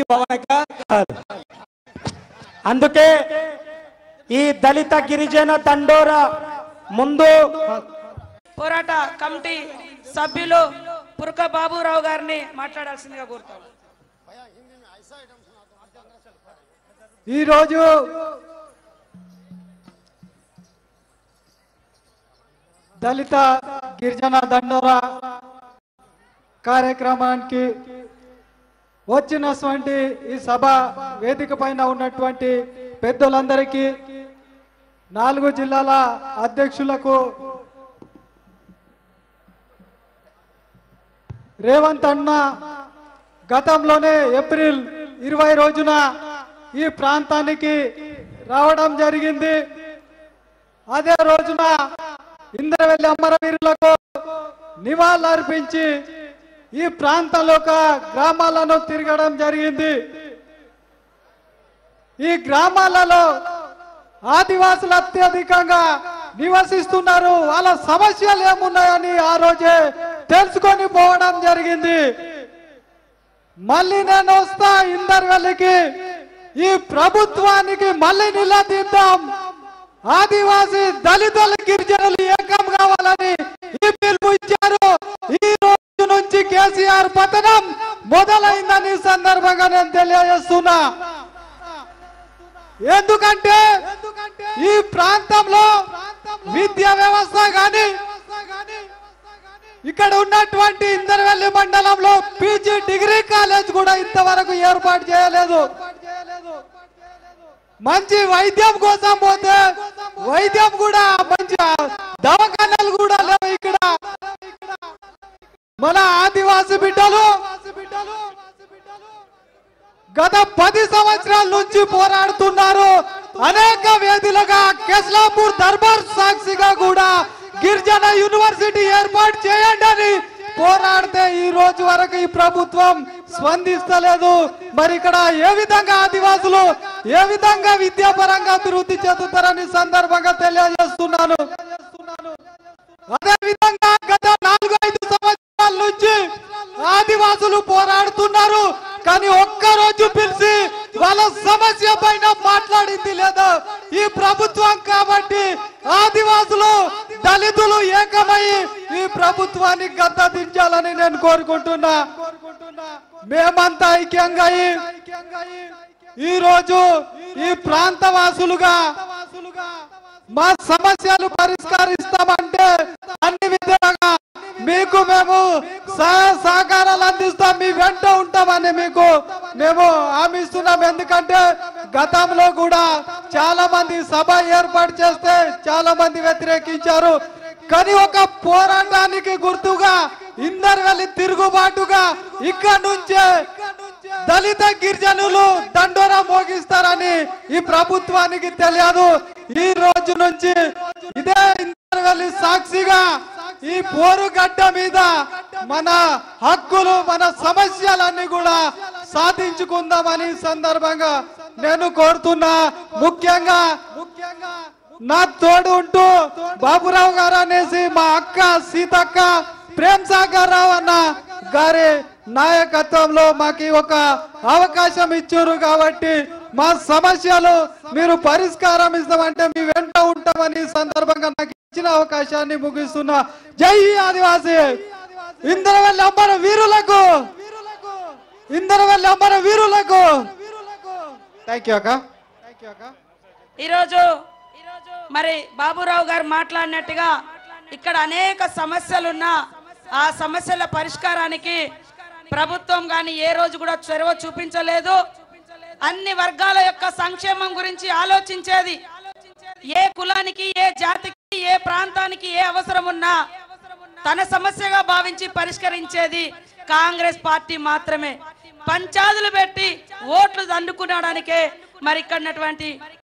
భవన కాదు అందుకే ఈ దళిత గిరిజన దండోరా ముందు పోరాట కమిటీ సభ్యులు పురక బాబురావు గారిని మాట్లాడాల్సిందిగా కోరుతాం ఈరోజు దళిత గిరిజన దండోరా కార్యక్రమానికి వచ్చినటువంటి ఈ సభ వేదిక పైన ఉన్నటువంటి పెద్దలందరికీ నాలుగు జిల్లాల అధ్యక్షులకు రేవంత్ అన్న గతంలోనే ఏప్రిల్ ఇరవై రోజున ఈ ప్రాంతానికి రావడం జరిగింది అదే రోజున ఇంద్రవెల్లి అమరవీరులకు నివాళులర్పించి ఈ ప్రాంతంలో ఒక గ్రామాలను తిరగడం జరిగింది ఈ గ్రామాలలో ఆదివాసులు అత్యధికంగా నివసిస్తున్నారు వాళ్ళ సమస్యలు ఏమున్నాయని ఆ రోజే తెలుసుకొని పోవడం జరిగింది మళ్ళీ నేను వస్తా ఇందర్వెల్లికి ఈ ప్రభుత్వానికి మళ్ళీ నిలదీద్దాం ఆదివాసి దళితుల గిరిజనులు ఏకం కావాలని ఈ పిలుపు ఇచ్చారు ఈ రోజు నుంచి కేసీఆర్ పతనం మొదలైందని ఈ సందర్భంగా నేను తెలియజేస్తున్నా ఎందుకంటే ఈ ప్రాంతంలో విద్యా వ్యవస్థ గాని ఇక్కడ ఉన్నటువంటి ఇందరవెల్లి మండలంలో పీజీ డిగ్రీ కాలేజ్ కూడా ఇంతవరకు ఏర్పాటు చేయలేదు మంచి వైద్యం కోసం పోతే వైద్యం కూడా మంచి దవాఖానాలు కూడా లేవు ఇక్కడ మన ఆదివాసి బిడ్డలు గత పది సంవత్సరాల నుంచి పోరాడుతున్నారు అనేక వేదిలుగా కెస్లాపూర్ దర్బార్ సాక్షిగా కూడా గిరిజన యూనివర్సిటీ ఏర్పాటు చేయండి అని పోరాడితే ఈ రోజు వరకు ఈ ప్రభుత్వం స్పందిస్తలేదు మరి ఇక్కడ ఏ విధంగా ఆదివాసులు ఏ విధంగా విద్యాపరంగా అభివృద్ధి చెందుతారని సందర్భంగా తెలియజేస్తున్నాను అదే విధంగా గత నాలుగు ఐదు సంవత్సరాల నుంచి ఆదివాసులు పోరాడుతున్నారు కానీ ఒక్క రోజు పిలిచి వాళ్ళ సమస్య పైన మాట్లాడింది లేదా ఈ ప్రభుత్వం కాబట్టి ఆదివాసులు దళితులు ఏకమై ఈ ప్రభుత్వాన్ని గద్దదించాలని నేను కోరుకుంటున్నా మేమంతా ఐక్యంగా అయి ఈ రోజు ఈ ప్రాంత వాసులుగా మా సమస్యలు పరిష్కరిస్తామంటే అన్ని విధాలుగా మీకు మేము సహాయ సహకారాలు అందిస్తాం మీ వెంట ఉంటామని మీకు మేము హామీ ఇస్తున్నాం ఎందుకంటే గతంలో కూడా చాలా మంది సభ ఏర్పాటు చేస్తే చాలా మంది వ్యతిరేకించారు కానీ ఒక పోరాటానికి గుర్తుగా ఇందరు వెళ్ళి తిరుగుబాటుగా ఇక్కడ నుంచే దళిత గిరిజనులు దండోరా మోగిస్తారని ఈ ప్రభుత్వానికి తెలియదు ఈ రోజు నుంచి ఇదే ఇంద్రవెల్లి సాక్షిగా ఈ పోరుగడ్డ మీద మన హక్కులు మన సమస్యలన్నీ కూడా సాధించుకుందామని ఈ సందర్భంగా నేను కోరుతున్నా ముఖ్యంగా ముఖ్యంగా నా తోడు ఉంటూ బాబురావు గారు అనేసి మా అక్క సీతక్క ప్రేమ్ సాగర్ రావు అన్న గారి నాయకత్వంలో మాకు ఈ ఒక అవకాశం ఇచ్చారు కాబట్టి మా సమస్యలు మీరు పరిష్కారం ఇస్తామంటే మీ వెంట ఉంటామని ఈ సందర్భంగా నాకు ఇచ్చిన అవకాశాన్ని ముగిస్తున్నా జై ఆదివాసి ఇంద్రవల్లి అమ్మర వీరులకు ఇంద్రవల్లి అమ్మర వీరులకు థ్యాంక్ యూ అక్క థ్యాంక్ యూ అక్క ఈరోజు మరి బాబురావు గారు మాట్లాడినట్టుగా ఇక్కడ అనేక సమస్యలున్నా ఆ సమస్యల పరిష్కారానికి ప్రభుత్వం కానీ ఏ రోజు కూడా చొరవ చూపించలేదు అన్ని వర్గాల యొక్క సంక్షేమం గురించి ఆలోచించేది ఏ కులానికి ఏ జాతికి ఏ ప్రాంతానికి ఏ అవసరం ఉన్నా తన సమస్యగా భావించి పరిష్కరించేది కాంగ్రెస్ పార్టీ మాత్రమే పంచాదులు పెట్టి ఓట్లు దండుకునడానికే మరి ఇక్కడ ఉన్నటువంటి